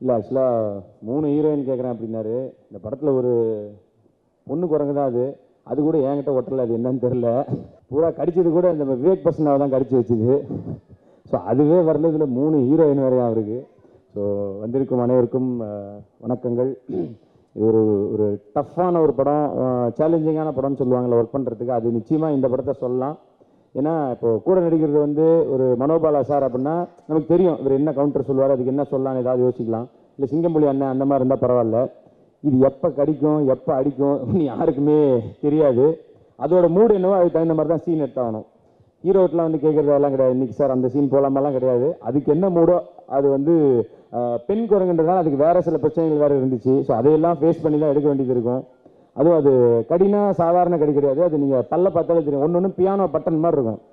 இல்லை ஆக்சுவலாக மூணு ஹீரோயின் கேட்குறேன் அப்படின்னாரு இந்த படத்தில் ஒரு பொண்ணு குரங்கு தான் அது அது கூட என்கிட்ட ஒட்டல அது என்னன்னு தெரில பூரா கடிச்சது கூட இந்த விவேக் பர்சனாவை தான் கடிச்சு வச்சுது ஸோ அதுவே வரல இதில் மூணு ஹீரோயின் வேறையா அவருக்கு ஸோ வந்திருக்கும் அனைவருக்கும் அஹ், வணக்கங்கள் இது ஒரு ஒரு டஃப்பான ஒரு படம் சேலஞ்சிங்கான படம்னு சொல்லுவாங்கள்ல ஒர்க் பண்ணுறதுக்கு அது நிச்சயமாக இந்த படத்தை சொல்லலாம் ஏன்னா இப்போ கூட நடிக்கிறது வந்து ஒரு மனோபாலா சார் அப்படின்னா நமக்கு தெரியும் இவர் என்ன கவுண்டர் சொல்லுவார் அதுக்கு என்ன சொல்லலாம்னு ஏதாவது யோசிக்கலாம் இல்லை சிங்கம்புலி அண்ணன் அந்த மாதிரி இருந்தால் பரவாயில்ல இது எப்போ கடிக்கும் எப்போ அடிக்கும் அப்படின்னு யாருக்குமே தெரியாது அதோட மூடு என்னவோ அதுக்கு தகுந்த மாதிரி தான் சீன் எடுத்தாகணும் ஹீரோட்டெலாம் வந்து கேட்குறதெல்லாம் கிடையாது இன்னைக்கு சார் அந்த சீன் போலாமெல்லாம் கிடையாது அதுக்கு என்ன மூடோ அது வந்து அஹ், பெண் குரங்குன்றதால அதுக்கு வேறு சில பிரச்சனைகள் வேறு இருந்துச்சு ஸோ அதையெல்லாம் ஃபேஸ் பண்ணி தான் எடுக்க வேண்டியது இருக்கும் அதுவும் அது கடினா சாதாரண கடி கிடையாது அது நீங்கள் பல்ல பார்த்தாலே தெரியும் ஒன்று ஒன்று பியானோ பட்டன் மாதிரி இருக்கும்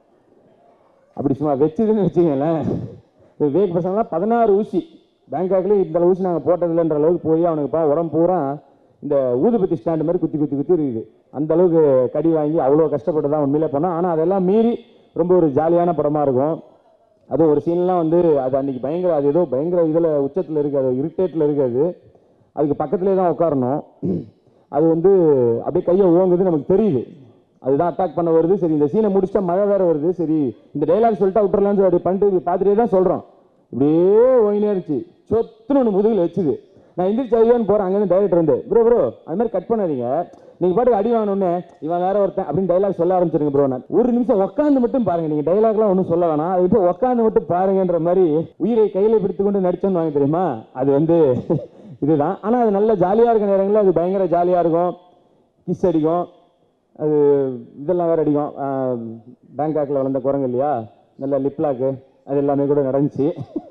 அப்படி சும்மா வச்சுதுன்னு வச்சுக்கங்களேன் இது விவேக் பசங்களாம் பதினாறு ஊசி பேங்காக்லேயே இந்த ஊசி நாங்கள் போட்டதில்லைன்ற அளவுக்கு போய் அவனுக்கு பா உடம்பு பூரா இந்த ஊதுபத்தி ஸ்டாண்டு மாதிரி குத்தி குத்தி குத்தி இருக்குது அந்த அளவுக்கு கடி வாங்கி அவ்வளோ கஷ்டப்பட்டு தான் உண்மையிலே பண்ணோம் ஆனால் அதெல்லாம் மீறி ரொம்ப ஒரு ஜாலியான படமாக இருக்கும் அதுவும் ஒரு சீன்லாம் வந்து அது அன்னைக்கு பயங்கர அது ஏதோ பயங்கர இதில் உச்சத்தில் இருக்குது அது இரிட்டேட்டில் இருக்காது அதுக்கு பக்கத்துலேயே தான் உட்காரணும் அது வந்து அப்படியே கையை ஓங்குது நமக்கு தெரியுது அதுதான் அட்டாக் பண்ண வருது சரி இந்த சீனை முடிச்சிட்டா மழை வேற வருது சரி இந்த டைலாக் சொல்லிட்டா விட்டுறலாம்னு சொல்லி அப்படி பண்ணிட்டு பார்த்துட்டே தான் சொல்கிறோம் இப்படியே ஓயினே இருந்துச்சு சொத்துன்னு ஒன்று முதுகில் வச்சுது நான் எந்திரிச்சு ஐயோன்னு போகிறேன் அங்கேருந்து டைரக்டர் வந்து ப்ரோ ப்ரோ அது மாதிரி கட் பண்ணாதீங்க நீங்கள் பாட்டுக்கு அடி வாங்கணுன்னே இவன் வேற ஒருத்தன் அப்படின்னு டைலாக் சொல்ல ஆரம்பிச்சிருங்க ப்ரோ நான் ஒரு நிமிஷம் உட்காந்து மட்டும் பாருங்க நீங்கள் டைலாக்லாம் ஒன்றும் சொல்ல வேணாம் அது விட்டு உட்காந்து மட்டும் பாருங்கன்ற மாதிரி உயிரை கையில் பிடித்து கொண்டு நடிச்சோன்னு வாங்க தெரியுமா அது வந்து இதுதான் ஆனால் அது நல்ல ஜாலியாக இருக்க நேரங்களில் அது பயங்கர ஜாலியாக இருக்கும் கிஸ் அடிக்கும் அது இதெல்லாம் வேறு அடிக்கும் பேங்காக்கில் வளர்ந்த குரங்கு இல்லையா நல்ல லிப்லாக்கு அது எல்லாமே கூட நடந்துச்சு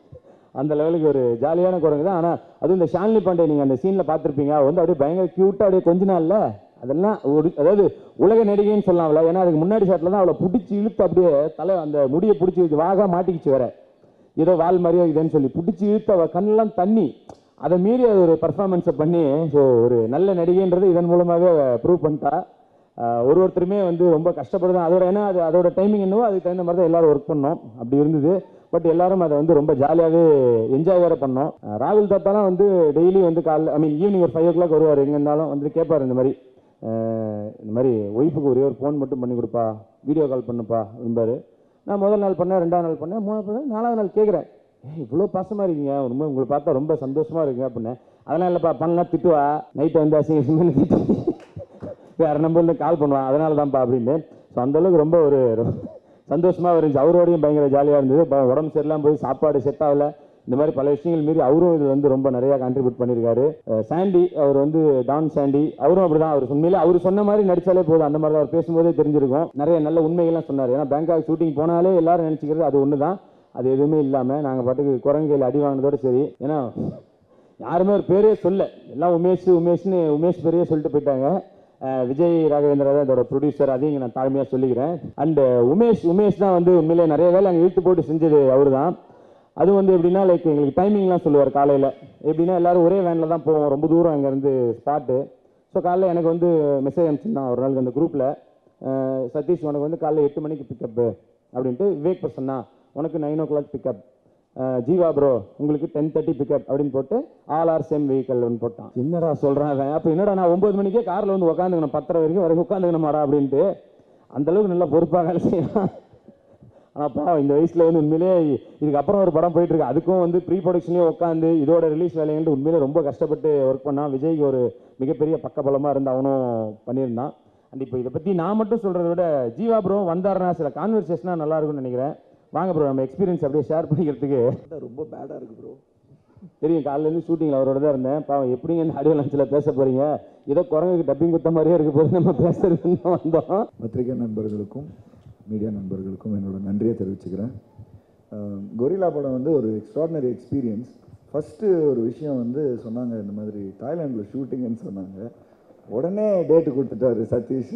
அந்த லெவலுக்கு ஒரு ஜாலியான குரங்கு தான் ஆனால் அதுவும் இந்த ஷாலினி பாண்டே நீங்கள் அந்த சீனில் பார்த்துருப்பீங்க அவ வந்து அப்படியே பயங்கர க்யூட்டாக அப்படியே கொஞ்ச நாள்ல அதெல்லாம் ஒரு அதாவது உலக நடிகைன்னு சொல்லலாம்ல ஏன்னா அதுக்கு முன்னாடி ஷாட்டில் தான் அவளை பிடிச்சி இழுத்து அப்படியே தலை அந்த முடியை பிடிச்சி வச்சு வாகா மாட்டிக்கிச்சு வேற ஏதோ வால் மாதிரியோ இதுன்னு சொல்லி பிடிச்சி இழுத்து அவள் கண்ணெல்லாம் தண்ணி அதை மீறி அது ஒரு பர்ஃபார்மன்ஸை பண்ணி ஸோ ஒரு நல்ல நடிகைன்றது இதன் மூலமாகவே ப்ரூவ் பண்ணிட்டா ஆஹ் ஒரு ஒருத்தருமே வந்து ரொம்ப கஷ்டப்படுது அதோட ஏன்னா அது அதோட டைமிங் என்னவோ அதுக்கு தகுந்த மாதிரி தான் எல்லாரும் ஒர்க் பண்ணோம் அப்படி இருந்தது பட் எல்லாரும் அதை வந்து ரொம்ப ஜாலியாகவே என்ஜாய் வேற பண்ணோம் ஆஹ் ராகுல் தாத்தாலாம் வந்து டெய்லி வந்து காலைல ஐ மீன் ஈவினிங் ஒரு ஃபைவ் ஓ கிளாக் வருவார் எங்கே இருந்தாலும் வந்து கேட்பார் இந்த மாதிரி ஆஹ் இந்த மாதிரி ஒய்ஃபுக்கு ஒரே ஒரு ஃபோன் மட்டும் பண்ணி கொடுப்பா வீடியோ கால் பண்ணுப்பா என்பார் நான் முதல் நாள் பண்ணேன் ரெண்டாவது நாள் பண்ணேன் மூணாவது நாள் நாலாவது நாள் கேட்குறேன் ஏய் இவ்வளோ பாசமாக இருக்கீங்க ரொம்ப உங்களை பார்த்தா ரொம்ப சந்தோஷமாக இருக்குங்க அப்படின்னேன் அதெல்லாம் இல்லைப்பா பண்ணலாம் திட்டுவா நைட்டு வந்து அசிங்க அசிங்கமா திட்டு வேற நம்பர்ல கால் பண்ணுவான் அதனால தான்ப்பா அப்படின்னு ஸோ அந்த அளவுக்கு ரொம்ப ஒரு சந்தோஷமா இருந்துச்சு அவரோடையும் பயங்கர ஜாலியாக இருந்தது ப- உடம்பு சரியில்லாம போய் சாப்பாடு செட் ஆகல இந்த மாதிரி பல விஷயங்கள் மீறி அவரும் இது வந்து ரொம்ப நிறைய கான்ட்ரிபியூட் பண்ணியிருக்காரு அஹ் சாண்டி அவர் வந்து டான் சாண்டி அவரும் அப்படிதான் அவர் உண்மையிலே அவர் சொன்ன மாதிரி நடிச்சாலே போதும் அந்த மாதிரி தான் அவர் பேசும்போதே தெரிஞ்சிருக்கும் நிறைய நல்ல உண்மைகள்லாம் சொன்னார் ஏன்னா பேங்காக் ஷூட்டிங் போனாலே எல்லாரும் நினச்சிக்கிறது அது ஒன்று தான் அது எதுவுமே இல்லாமல் நாங்கள் பாட்டுக்கு குரங்கையில் அடி வாங்கினதோட சரி ஏன்னா யாருமே ஒரு பேரே சொல்ல எல்லாம் உமேஷ் உமேஷ்னு உமேஷ் பேரையே சொல்லிட்டு போயிட்டாங்க அஹ் விஜய் ராகவேந்திரா தான் இதோட ப்ரொடியூசர் அதையும் இங்க நான் தாழ்மையாக சொல்லிக்கிறேன் அண்டு உமேஷ் உமேஷ் தான் வந்து உண்மையிலே நிறைய வேலை அங்கே இழுத்து போட்டு செஞ்சது அவர் தான் அது வந்து எப்படின்னா லைக் எங்களுக்கு டைமிங்லாம் சொல்லுவார் காலையில் எப்படின்னா எல்லாரும் ஒரே வேனில் தான் போவோம் ரொம்ப தூரம் அங்கேருந்து ஸ்பாட்டு ஸோ காலைல எனக்கு வந்து மெசேஜ் அனுப்பிச்சிருந்தான் ஒரு நாளுக்கு அந்த குரூப்பில் சதீஷ் உனக்கு வந்து காலைல எட்டு மணிக்கு பிக்கப்பு அப்படின்ட்டு விவேக் பர்சன்னா உனக்கு nine o'clock pickup Jeeva bro உங்களுக்கு டென் தேர்ட்டி பிக்கப் அப்படின்னு போட்டு ஆல் ஆர் சேம் வெஹிக்கல் ஒன்று போட்டான் என்னடா சொல்கிறான் அவன் அப்போ என்னடா நான் ஒம்பது மணிக்கே காரில் வந்து உட்காந்துக்கணும் பத்தரை வரைக்கும் வரைக்கும் உட்காந்துக்கணுமாடா அப்படின்ட்டு அந்த அளவுக்கு நல்லா பொறுப்பாக வேலை செய்யலாம் ஆனால் பாவம் இந்த வயசில் வந்து உண்மையிலே இதுக்கப்புறம் ஒரு படம் போயிட்டு இருக்கு அதுக்கும் வந்து ப்ரீ ப்ரொடக்ஷன்லேயே உட்காந்து இதோட ரிலீஸ் வேலைங்கள்ட்டு உண்மையிலே ரொம்ப கஷ்டப்பட்டு ஒர்க் பண்ணான் விஜய்க்கு ஒரு மிகப்பெரிய பக்கபலமாக இருந்து அவனும் பண்ணியிருந்தான் அண்ட் இப்போ இதை பற்றி நான் மட்டும் சொல்கிறத விட ஜீவா ப்ரோ வந்தாருன்னா சில கான்வர்சேஷனாக நல்லா இருக்கும்னு நினைக்கிறேன் வாங்க ப்ரோ நம்ம எக்ஸ்பீரியன்ஸ் அப்படியே ஷேர் பண்ணிக்கிறதுக்கு ரொம்ப பேடாக இருக்கு ப்ரோ தெரியும் காலையிலேருந்து ஷூட்டிங்கில் அவரோட தான் இருந்தேன் பாவம் எப்படிங்க இந்த ஆடியோ லஞ்சில் பேச போகிறீங்க ஏதோ குரங்குக்கு டப்பிங் குத்த மாதிரியே இருக்க போது நம்ம பேசுறதுன்னு தான் வந்தோம் பத்திரிகை நண்பர்களுக்கும் மீடியா நண்பர்களுக்கும் என்னோட நன்றியை தெரிவிச்சுக்கிறேன் அஹ் கொரில்லா படம் வந்து ஒரு எக்ஸ்ட்ராடினரி எக்ஸ்பீரியன்ஸ் ஃபஸ்ட்டு ஒரு விஷயம் வந்து சொன்னாங்க இந்த மாதிரி தாய்லாண்டில் ஷூட்டிங்னு சொன்னாங்க உடனே டேட்டு கொடுத்துட்டாரு சதீஷ்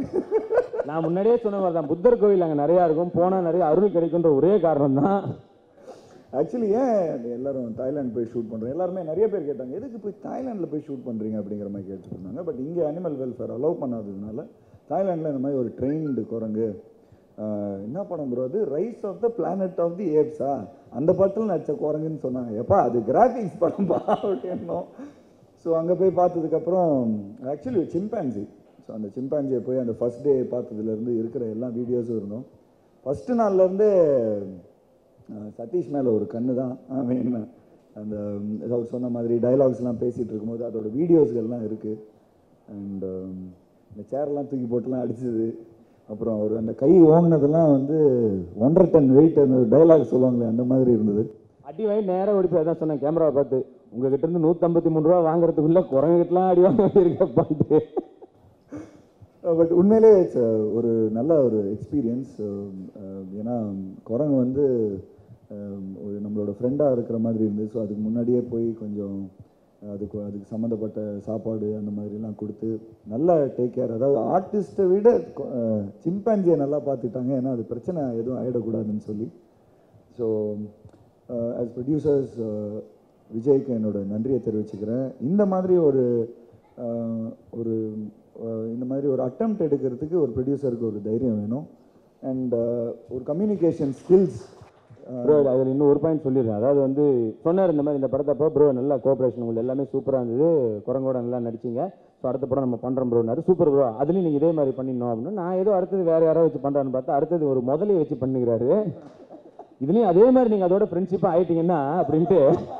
நான் முன்னாடியே சொன்ன மாதிரி தான் புத்தர் கோவில் அங்கே நிறையா இருக்கும் போனால் நிறைய அருள் கிடைக்குன்ற ஒரே காரணம் தான் ஆக்சுவலி ஏன் எல்லாரும் தாய்லாந்து போய் ஷூட் பண்ணுறோம் எல்லாருமே நிறைய பேர் கேட்டாங்க எதுக்கு போய் தாய்லாண்டில் போய் ஷூட் பண்ணுறீங்க அப்படிங்கிற மாதிரி கேட்டுட்டு இருந்தாங்க பட் இங்கே அனிமல் வெல்ஃபேர் அலோவ் பண்ணாததுனால தாய்லாண்டில் இந்த மாதிரி ஒரு ட்ரெயின்டு குரங்கு ஆஹ் என்ன படம் ப்ரோ அது rise of the planet of the ஏப்ஸா அந்த படத்தில் நடிச்ச குரங்குன்னு சொன்னாங்க எப்பா அது கிராஃபிக்ஸ் படம்பா அப்படின்னோம் ஸோ அங்கே போய் பார்த்ததுக்கப்புறம் ஆக்சுவலி சிம்பான்சி ஸோ அந்த சிம்பான்சியை போய் அந்த ஃபஸ்ட் டே பார்த்ததுலேருந்து இருக்கிற எல்லா வீடியோஸும் இருந்தோம் ஃபஸ்ட்டு நாள்லேருந்தே சதீஷ் மேலே ஒரு கண்ணு தான் ஆமீன் அந்த அவர் சொன்ன மாதிரி டயலாக்ஸ்லாம் பேசிகிட்டு இருக்கும்போது அதோட வீடியோஸ்கள்லாம் இருக்குது அண்ட் இந்த சேரெல்லாம் தூக்கி போட்டுலாம் அடிச்சது அப்புறம் அவர் அந்த கை ஓங்கினதெல்லாம் வந்து ஒன்றரை டன் வெயிட் அந்த டயலாக் சொல்லுவாங்களே அந்த மாதிரி இருந்தது அடி வாங்கி நேராக ஓடி போய் அதான் சொன்னேன் கேமராவை பார்த்து உங்ககிட்ட இருந்து நூற்றம்பத்தி மூணு ரூபா வாங்குறதுக்குள்ள குரங்குகிட்டலாம் அடி வாங்க வேண்டியிருக்கப்பான்ட்டு பட் உண்மையிலே it's a ஒரு நல்ல ஒரு எக்ஸ்பீரியன்ஸ் ஏன்னா குரங்கு வந்து அஹ், ஒரு நம்மளோட ஃப்ரெண்டாக இருக்கிற மாதிரி இருந்து ஸோ அதுக்கு முன்னாடியே போய் கொஞ்சம் அதுக்கு அதுக்கு சம்மந்தப்பட்ட சாப்பாடு அந்த மாதிரிலாம் கொடுத்து நல்லா டேக் கேர் அதாவது ஆர்டிஸ்ட்டை விட சிம்பான்சியை நல்லா பார்த்துட்டாங்க ஏன்னா அது பிரச்சனை எதுவும் ஆகிடக்கூடாதுன்னு சொல்லி ஸோ as ப்ரொடியூசர்ஸ் விஜய்க்கு என்னோட நன்றியை தெரிவிச்சுக்கிறேன் இந்த மாதிரி ஒரு அஹ், ஒரு அஹ், இந்த மாதிரி ஒரு attempt எடுக்கிறதுக்கு ஒரு ப்ரொடியூசருக்கு ஒரு தைரியம் வேணும் அண்ட் ஒரு கம்யூனிகேஷன் ஸ்கில்ஸ் ப்ரோ அதில் இன்னும் ஒரு பாயிண்ட் சொல்லிடுறேன் அதாவது வந்து சொன்னார் இந்த மாதிரி இந்த படத்தப்போ ப்ரோ நல்லா கோஆப்ரேஷன் உங்களுக்கு எல்லாமே சூப்பராக இருந்தது குரங்கோட நல்லா நடிச்சிங்க ஸோ அடுத்த படம் நம்ம பண்ணுறோம் ப்ரோனாரு சூப்பர் ப்ரோ அதுலேயும் நீங்கள் இதே மாதிரி பண்ணிடணும் அப்படின்னு நான் ஏதோ அடுத்தது வேறு யாரோ வச்சு பண்ணுறான்னு பார்த்தா அடுத்தது ஒரு முதலையை வச்சு பண்ணுகிறாரு இதுலேயும் அதே மாதிரி நீங்கள் அதோட ஃப்ரெண்ட்ஷிப்பாக ஆயிட்டீங்கன்னா அப்படின்ட்டு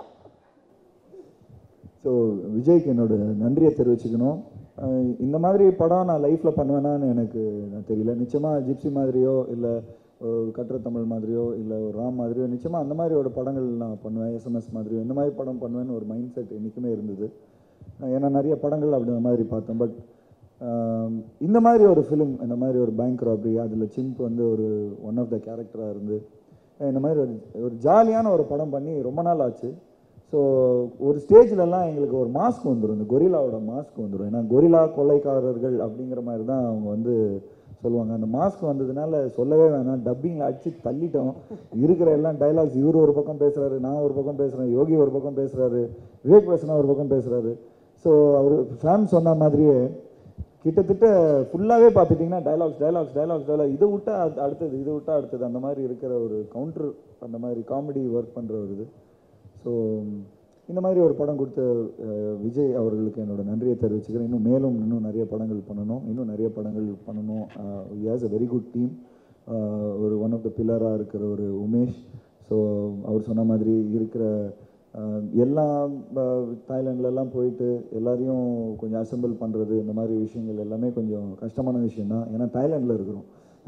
ஸோ விஜய்க்கு என்னோட நன்றியை தெரிவிச்சுக்கணும் அஹ் இந்த மாதிரி படம் நான் லைஃப்பில் பண்ணுவேனான்னு எனக்கு நான் தெரியல நிச்சயமாக ஜிப்சி மாதிரியோ இல்லை ஒரு கட்டுர தமிழ் மாதிரியோ இல்லை ஒரு ராம் மாதிரியோ நிச்சயமாக அந்த மாதிரி ஒரு படங்கள் நான் பண்ணுவேன் எஸ்எம்எஸ் மாதிரியோ இந்த மாதிரி படம் பண்ணுவேன்னு ஒரு மைண்ட் செட் என்றைக்குமே இருந்தது அஹ் ஏன்னா நிறைய படங்கள் அப்படி அந்த மாதிரி பார்த்தேன் பட் இந்த மாதிரி ஒரு ஃபிலிம் இந்த மாதிரி ஒரு பேங்க் ராபரி அதில் சிம்ப் வந்து ஒரு ஒன் ஆஃப் த கேரக்டராக இருந்து அஹ் இந்த மாதிரி ஒரு ஒரு ஜாலியான ஒரு படம் பண்ணி ரொம்ப நாள் ஆச்சு ஸோ ஒரு ஸ்டேஜ்லலாம் எங்களுக்கு ஒரு மாஸ்க் வந்துடும் இந்த கொரில்லாவோட மாஸ்க் வந்துடும் ஏன்னா கொரில்லா கொள்ளைக்காரர்கள் அப்படிங்கிற மாதிரி தான் அவங்க வந்து சொல்லுவாங்க அந்த மாஸ்க் வந்ததுனால சொல்லவே வேணாம் டப்பிங்கில் அடிச்சு தள்ளிட்டோம் இருக்கிற எல்லாம் டைலாக்ஸ் இவர் ஒரு பக்கம் பேசுகிறாரு நான் ஒரு பக்கம் பேசுகிறேன் யோகி ஒரு பக்கம் பேசுகிறாரு விவேக் பிரசனா ஒரு பக்கம் பேசுகிறாரு ஸோ அவர் ஃபேன் சொன்ன மாதிரியே கிட்டத்தட்ட ஃபுல்லாகவே பார்த்துட்டிங்கன்னா டைலாக்ஸ் டைலாக்ஸ் டைலாக்ஸ் டைலாக் இதை விட்டா அது அடுத்தது இதை விட்டா அடுத்தது அந்த மாதிரி இருக்கிற ஒரு கவுண்டர் அந்த மாதிரி காமெடி ஒர்க் பண்ணுற ஒரு இது ஸோ இந்த மாதிரி ஒரு படம் கொடுத்த அஹ், விஜய் அவர்களுக்கு என்னோட நன்றியை தெரிவிச்சுக்கிறேன் இன்னும் மேலும் இன்னும் நிறைய படங்கள் பண்ணணும் இன்னும் நிறைய படங்கள் பண்ணணும் has a very good team ஒரு ஒன் ஆஃப் த பில்லராக இருக்கிற ஒரு உமேஷ் ஸோ அவர் சொன்ன மாதிரி இருக்கிற அஹ், எல்லாம் அஹ், தாய்லாந்துலலாம் போயிட்டு எல்லாரையும் கொஞ்சம் அசெம்பிள் பண்ணுறது இந்த மாதிரி விஷயங்கள் எல்லாமே கொஞ்சம் கஷ்டமான விஷயம்தான் ஏன்னா தாய்லாண்டில் இருக்கிறோம்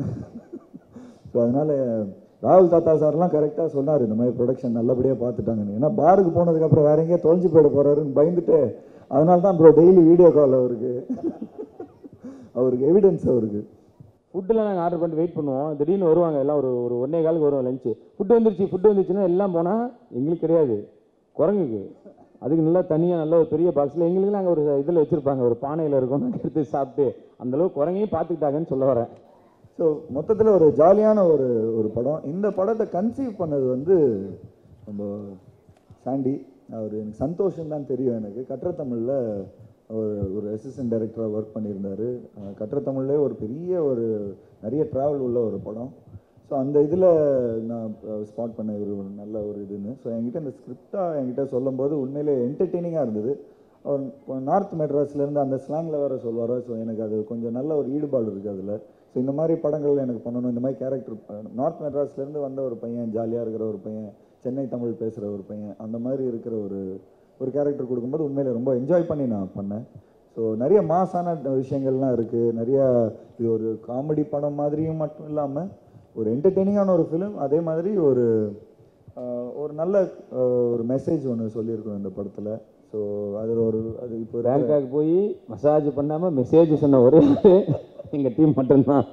ஸோ அதனால் ராகுல் தாத்தா சார்லாம் கரெக்டாக சொன்னார் இந்த மாதிரி ப்ரொடக்ஷன் நல்லபடியாக பார்த்துட்டாங்கன்னு ஏன்னா பாருக்கு போனதுக்கப்புறம் வேற எங்கேயோ தொலைஞ்சு போயிட போகிறாருன்னு பயந்துட்டு அதனால தான் ப்ரோ டெய்லி வீடியோ கால் அவருக்கு அவருக்கு எவிடன்ஸ் அவருக்கு ஃபுட்டெல்லாம் நாங்கள் ஆர்டர் பண்ணிட்டு வெயிட் பண்ணுவோம் திடீர்னு வருவாங்க எல்லாம் ஒரு ஒரு ஒன்னே காலுக்கு வருவோம் லஞ்சு ஃபுட்டு வந்துருச்சு ஃபுட்டு வந்துருச்சுன்னா எல்லாம் போனால் எங்களுக்கு கிடையாது குரங்குக்கு அதுக்கு நல்லா தனியாக நல்ல ஒரு பெரிய பாக்ஸில் எங்களுக்கு நாங்கள் ஒரு இதில் வச்சுருப்பாங்க ஒரு பானையில் இருக்கும் நாங்கள் எடுத்து சாப்பிட்டு அந்தளவு குரங்கையும் பார்த்துக்கிட்டாங்கன்னு சொல்ல வரேன் ஸோ மொத்தத்தில் ஒரு ஜாலியான ஒரு ஒரு படம் இந்த படத்தை கன்சீவ் பண்ணது வந்து நம்ம சாண்டி அவர் எனக்கு சந்தோஷம் தான் தெரியும் எனக்கு கற்ற தமிழில் ஒரு ஒரு அசிஸ்டன்ட் டைரக்டராக ஒர்க் பண்ணியிருந்தார் கற்ற தமிழ்லே ஒரு பெரிய ஒரு நிறைய ட்ராவல் உள்ள ஒரு படம் ஸோ அந்த இதில் நான் ஸ்பாட் பண்ண ஒரு ஒரு நல்ல ஒரு இதுன்னு ஸோ என்கிட்ட இந்த ஸ்கிரிப்டாக என்கிட்ட சொல்லும்போது உண்மையிலே என்டர்டெய்னிங்காக இருந்தது அவர் நார்த் மெட்ராஸ்லேருந்து அந்த ஸ்லாங்கில் வேறு சொல்லுவார் ஸோ எனக்கு அது கொஞ்சம் நல்ல ஒரு ஈடுபாடு இருக்குது அதில் ஸோ இந்த மாதிரி படங்கள் எனக்கு பண்ணணும் இந்த மாதிரி கேரக்டர் நார்த் மெட்ராஸ்லேருந்து வந்த ஒரு பையன் ஜாலியாக இருக்கிற ஒரு பையன் சென்னை தமிழ் பேசுகிற ஒரு பையன் அந்த மாதிரி இருக்கிற ஒரு ஒரு கேரக்டர் கொடுக்கும்போது உண்மையிலே ரொம்ப என்ஜாய் பண்ணி நான் பண்ணேன் ஸோ நிறைய மாசான விஷயங்கள்லாம் இருக்குது நிறைய இது ஒரு காமெடி படம் மாதிரியும் மட்டும் இல்லாமல் ஒரு என்டர்டெய்னிங்கான ஒரு ஃபிலிம் அதே மாதிரி ஒரு ஆஹ், ஒரு நல்ல ஆஹ், ஒரு மெசேஜ் ஒன்று சொல்லியிருக்கோம் இந்த படத்தில் ஸோ அதில் ஒரு அது இப்போ இருக்கிற- பேங்காக் போய் மசாஜ் பண்ணாமல் மெசேஜ் சொன்ன ஒரே எங்கள் டீம் மட்டும்தான்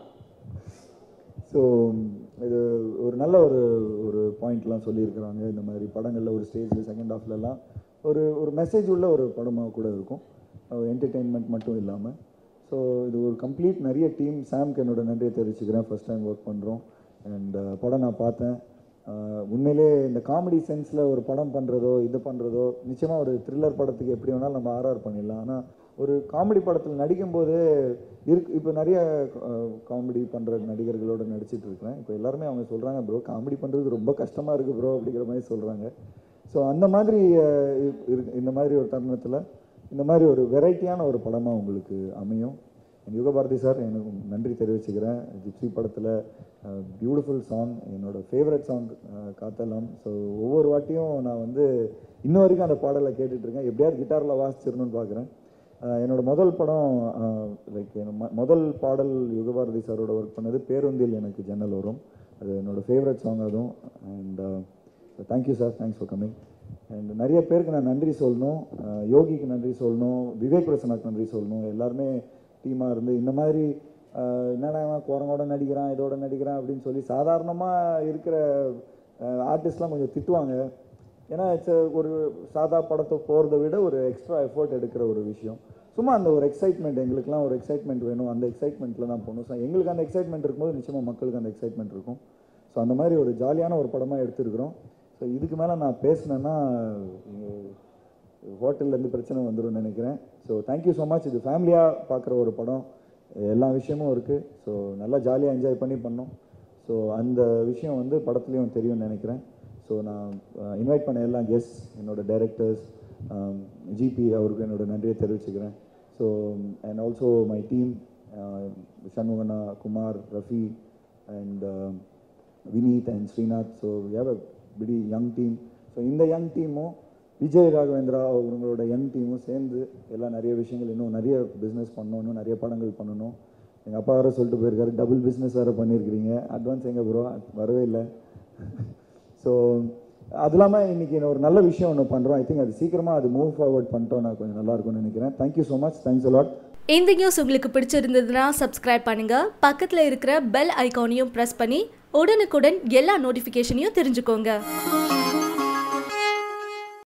ஸோ இது ஒரு நல்ல ஒரு ஒரு பாயிண்ட்லாம் சொல்லியிருக்கிறாங்க இந்த மாதிரி படங்களில் ஒரு ஸ்டேஜில் செகண்ட் ஹாஃப்லலாம் ஒரு ஒரு மெசேஜ் உள்ள ஒரு படமாக கூட இருக்கும் என்டர்டெயின்மெண்ட் மட்டும் இல்லாமல் ஸோ இது ஒரு கம்ப்ளீட் நிறைய டீம் சாம்க்கு என்னோட நன்றியை தெரிவிச்சுக்கிறேன் ஃபர்ஸ்ட் டைம் ஒர்க் பண்ணுறோம் அண்ட் படம் நான் பார்த்தேன் அஹ், உண்மையிலே இந்த காமெடி சென்ஸில் ஒரு படம் பண்ணுறதோ இது பண்ணுறதோ நிச்சயமாக ஒரு த்ரில்லர் படத்துக்கு எப்படி வேணாலும் நம்ம ஆர்ஆர் பண்ணிடலாம் ஆனால் ஒரு காமெடி படத்தில் நடிக்கும்போது இருக்கு இப்போ நிறைய காமெடி பண்ணுற நடிகர்களோட நடிச்சிட்டு இருக்கிறேன் இப்போ எல்லாருமே அவங்க சொல்கிறாங்க ப்ரோ காமெடி பண்ணுறது ரொம்ப கஷ்டமாக இருக்குது ப்ரோ அப்படிங்கிற மாதிரி சொல்கிறாங்க ஸோ அந்த மாதிரி அஹ், இரு- இருக்கு- இந்த மாதிரி ஒரு தருணத்தில் இந்த மாதிரி ஒரு வெரைட்டியான ஒரு படமாக உங்களுக்கு அமையும் And யுகபாரதி சார் எனக்கு நன்றி தெரிவிச்சுக்கிறேன் ஜிப்சி படத்தில் பியூட்டிஃபுல் சாங் என்னோட ஃபேவரட் சாங் காத்தலாம் ஸோ ஒவ்வொரு வாட்டியும் நான் வந்து இன்ன வரைக்கும் அந்த பாடலை கேட்டுட்டு இருக்கேன் எப்படியாவது கிட்டாரில் வாசிச்சிடணும்னு பார்க்குறேன் ஆஹ் என்னோட முதல் படம் லைக் முதல் பாடல் யுகபாரதி சாரோட ஒர்க் பண்ணது பேருந்தில் எனக்கு ஜன்னல் வரும் அது என்னோட ஃபேவரட் சாங் அதுவும் and thank you sir thanks for coming and நிறைய பேருக்கு நான் நன்றி சொல்லணும் ஆஹ் யோகிக்கு நன்றி சொல்லணும் விவேக் பிரசனாக்கு நன்றி சொல்லணும் எல்லாருமே டீமாக இருந்து இந்த மாதிரி ஆஹ் என்னடா இவன் குரங்கோட நடிக்கிறான் இதோட நடிக்கிறான் அப்படின்னு சொல்லி சாதாரணமாக இருக்கிற ஆர்டிஸ்ட்லாம் கொஞ்சம் திட்டுவாங்க ஏன்னா இட்ஸ் ஒரு சாதா படத்தை போகிறத விட ஒரு எக்ஸ்ட்ரா எஃபோர்ட் எடுக்கிற ஒரு விஷயம் சும்மா அந்த ஒரு எக்ஸைட்மெண்ட் எங்களுக்குலாம் ஒரு எக்ஸைட்மெண்ட் வேணும் அந்த எக்ஸைட்மெண்ட்டில் தான் போகணும் ஸோ எங்களுக்கு அந்த எக்ஸைட்மெண்ட் இருக்கும்போது நிச்சயமாக மக்களுக்கு அந்த எக்ஸைட்மெண்ட் இருக்கும் ஸோ அந்த மாதிரி ஒரு ஜாலியான ஒரு படமாக எடுத்திருக்கிறோம் ஸோ இதுக்கு மேலே நான் பேசினேன்னா ஹோட்டல்லேருந்து பிரச்சனை வந்துடும் நினைக்கிறேன் ஸோ தேங்க்யூ ஸோ மச் இது ஃபேமிலியாக பார்க்குற ஒரு படம் எல்லா விஷயமும் இருக்குது ஸோ நல்லா ஜாலியாக என்ஜாய் பண்ணி பண்ணோம் ஸோ அந்த விஷயம் வந்து படத்துலையும் தெரியும்னு நினைக்கிறேன் ஸோ நான் இன்வைட் பண்ண எல்லா கெஸ்ட் என்னோட டைரக்டர்ஸ் ஜிபி அவருக்கு என்னோட நன்றியை தெரிவிச்சுக்கிறேன் so and also my team சண்முகண்ணா Kumar Rafi and Vineeth and Srinath so we have a pretty young team so இந்த யங் டீமும் விஜய் ராகவேந்திரா அவங்களோட யங் டீமும் சேர்ந்து எல்லாம் நிறைய விஷயங்கள் இன்னும் நிறைய பிஸ்னஸ் பண்ணணும் இன்னும் நிறைய படங்கள் பண்ணணும் எங்கள் அப்பா வேறு சொல்லிட்டு போயிருக்காரு டபுள் பிஸ்னஸ் வேறு பண்ணியிருக்கிறீங்க அட்வான்ஸ் எங்கே ப்ரோ வரவே இல்லை ஸோ அது இல்லாமல் இன்றைக்கி ஒரு நல்ல விஷயம் ஒன்று பண்ணுறோம் ஐ திங்க் அது சீக்கிரமாக அது மூவ் ஃபார்வர்ட் பண்ணிட்டோம் நான் கொஞ்சம் நல்லா இருக்கும்னு நினைக்கிறேன் thank you so much thanks a lot இந்த நியூஸ் உங்களுக்கு பிடிச்சிருந்ததுன்னா சப்ஸ்கிரைப் பண்ணுங்க பக்கத்தில் இருக்கிற பெல் ஐகானையும் ப்ரெஸ் பண்ணி உடனுக்குடன் எல்லா நோட்டிஃபிகேஷனையும் தெரிஞ்சுக்கோங்க